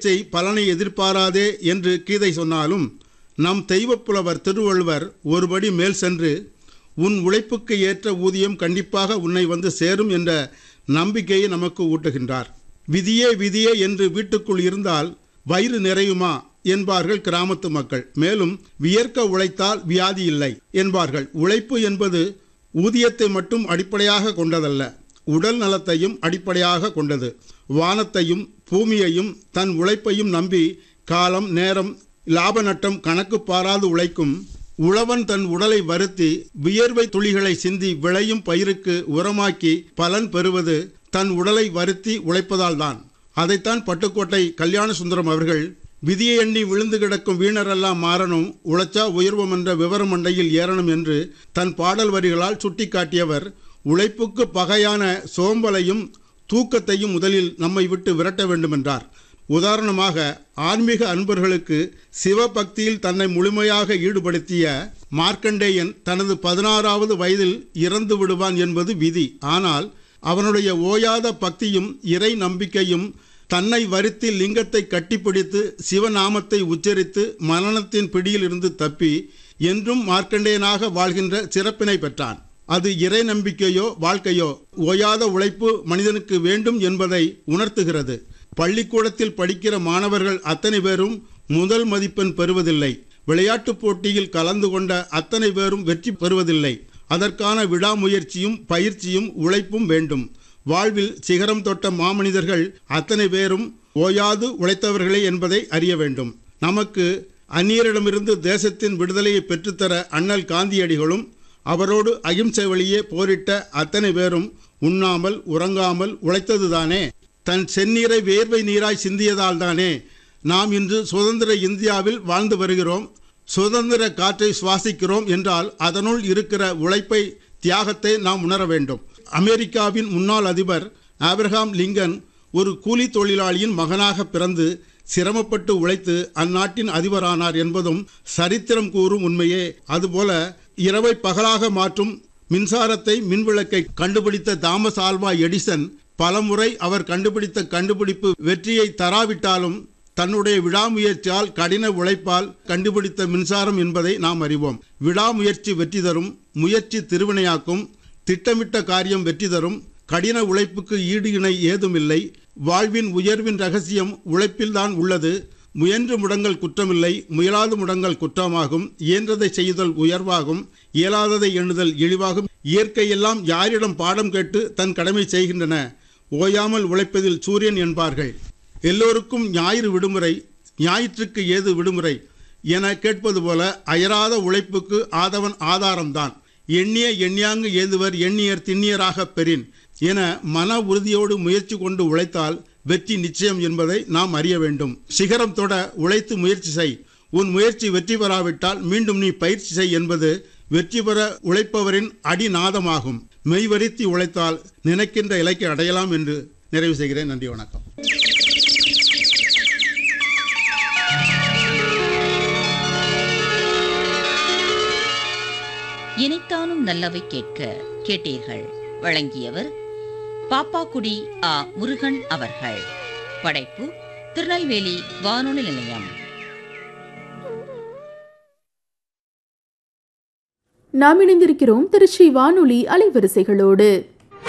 செய் பலனை எதிர்பாராதே என்று கீதை சொன்னாலும் நம் தெய்வப் புலவர் திருவள்ளுவர் ஒருபடி மேல் சென்று உன் உழைப்புக்கு ஏற்ற ஊதியம் கண்டிப்பாக உன்னை வந்து சேரும் என்ற நம்பிக்கையை நமக்கு ஊட்டுகின்றார் விதியே விதியே என்று வீட்டுக்குள் இருந்தால் வயிறு நிறையுமா என்பார்கள் கிராமத்து மக்கள் மேலும் வியர்க்க உழைத்தால் வியாதி இல்லை என்பார்கள் உழைப்பு என்பது ஊதியத்தை மட்டும் அடிப்படையாக கொண்டதல்ல உடல் நலத்தையும் அடிப்படையாக கொண்டது வானத்தையும் பூமியையும் தன் உழைப்பையும் நம்பி காலம் நேரம் லாப நட்டம் கணக்கு பாராது உழைக்கும் உழவன் தன் உடலை வருத்தி வியர்வை துளிகளை சிந்தி விளையும் பயிருக்கு உரமாக்கி பலன் பெறுவது தன் உடலை வருத்தி உழைப்பதால்தான் அதைத்தான் பட்டுக்கோட்டை கல்யாண சுந்தரம் அவர்கள் விதியை எண்ணி விழுந்து கிடக்கும் வீணரெல்லாம் மாறணும் உழைச்சா உயர்வம் என்ற விவரம் மண்டையில் ஏறணும் என்று தன் பாடல் வரிகளால் சுட்டிக்காட்டியவர் உழைப்புக்கு பகையான சோம்பலையும் தூக்கத்தையும் முதலில் நம்மை விட்டு விரட்ட வேண்டுமென்றார் உதாரணமாக ஆன்மீக அன்பர்களுக்கு சிவபக்தியில் தன்னை முழுமையாக ஈடுபடுத்திய மார்க்கண்டேயன் தனது பதினாறாவது வயதில் இறந்து விடுவான் என்பது விதி ஆனால் அவனுடைய ஓயாத பக்தியும் இறை நம்பிக்கையும் தன்னை வருத்தி லிங்கத்தை கட்டிப்பிடித்து சிவநாமத்தை உச்சரித்து மரணத்தின் பிடியில் இருந்து தப்பி என்றும் மார்க்கண்டேயனாக வாழ்கின்ற சிறப்பினை பெற்றான் அது இறை நம்பிக்கையோ வாழ்க்கையோ ஓயாத உழைப்பு மனிதனுக்கு வேண்டும் என்பதை உணர்த்துகிறது பள்ளிக்கூடத்தில் படிக்கிற மாணவர்கள் அத்தனை பேரும் முதல் மதிப்பெண் பெறுவதில்லை விளையாட்டுப் போட்டியில் கலந்து கொண்ட அத்தனை பேரும் வெற்றி பெறுவதில்லை அதற்கான விடாமுயற்சியும் பயிற்சியும் உழைப்பும் வேண்டும் வாழ்வில் சிகரம் தொட்ட மாமனிதர்கள் அத்தனை பேரும் ஓயாது உழைத்தவர்களே என்பதை அறிய வேண்டும் நமக்கு அந்நியரிடமிருந்து தேசத்தின் விடுதலையை பெற்றுத்தர அண்ணல் காந்தியடிகளும் அவரோடு அகிம்சை வழியே போரிட்ட அத்தனை பேரும் உண்ணாமல் உறங்காமல் உழைத்ததுதானே தன் செந்நீரை வேர்வை நீராய் சிந்தியதால் தானே நாம் இன்று சுதந்திர இந்தியாவில் வாழ்ந்து வருகிறோம் சுதந்திர காற்றை சுவாசிக்கிறோம் என்றால் அதனுள் இருக்கிற உழைப்பை தியாகத்தை நாம் உணர வேண்டும் அமெரிக்காவின் முன்னாள் அதிபர் ஆபிரகாம் லிங்கன் ஒரு கூலி தொழிலாளியின் மகனாக பிறந்து சிரமப்பட்டு உழைத்து அந்நாட்டின் அதிபரானார் என்பதும் சரித்திரம் கூறும் உண்மையே அதுபோல இரவை பகலாக மாற்றும் மின்சாரத்தை மின்விளக்கை கண்டுபிடித்த தாமஸ் ஆல்வா எடிசன் பலமுறை அவர் கண்டுபிடித்த கண்டுபிடிப்பு வெற்றியை தராவிட்டாலும் தன்னுடைய விடாமுயற்சியால் கடின உழைப்பால் கண்டுபிடித்த மின்சாரம் என்பதை நாம் அறிவோம் விடாமுயற்சி வெற்றி தரும் முயற்சி திருவினையாக்கும் திட்டமிட்ட காரியம் வெற்றி தரும் கடின உழைப்புக்கு ஈடு இணை ஏதுமில்லை வாழ்வின் உயர்வின் ரகசியம் உழைப்பில்தான் உள்ளது முயன்று முடங்கள் குற்றமில்லை முயலாது முடங்கள் குற்றமாகும் இயன்றதை செய்தல் உயர்வாகும் இயலாததை எண்ணுதல் இழிவாகும் இயற்கையெல்லாம் யாரிடம் பாடம் கேட்டு தன் கடமை செய்கின்றன ஓயாமல் உழைப்பதில் சூரியன் என்பார்கள் எல்லோருக்கும் ஞாயிறு விடுமுறை ஞாயிற்றுக்கு ஏது விடுமுறை என கேட்பது போல அயராத உழைப்புக்கு ஆதவன் ஆதாரம்தான் எண்ணிய எண்ணியாங்கு ஏதுவர் எண்ணியர் திண்ணியராக பெறின் என மன உறுதியோடு முயற்சி கொண்டு உழைத்தால் வெற்றி நிச்சயம் என்பதை நாம் அறிய வேண்டும் சிகரம் தொட உழைத்து முயற்சி செய் உன் முயற்சி வெற்றி பெறாவிட்டால் மீண்டும் நீ பயிற்சி செய் என்பது வெற்றி பெற உழைப்பவரின் அடிநாதமாகும் மெய்வருத்தி உழைத்தால் நினைக்கின்ற இலக்கை அடையலாம் என்று நிறைவு செய்கிறேன் நன்றி வணக்கம் இனித்தானும் நல்லவை கேட்க கேட்டீர்கள் வழங்கியவர் பாப்பாக்குடி ஆ முருகன் அவர்கள் படைப்பு திருநெல்வேலி வானொலி நிலையம் நாம் இணைந்திருக்கிறோம் திருச்சி வானொலி அலைவரிசைகளோடு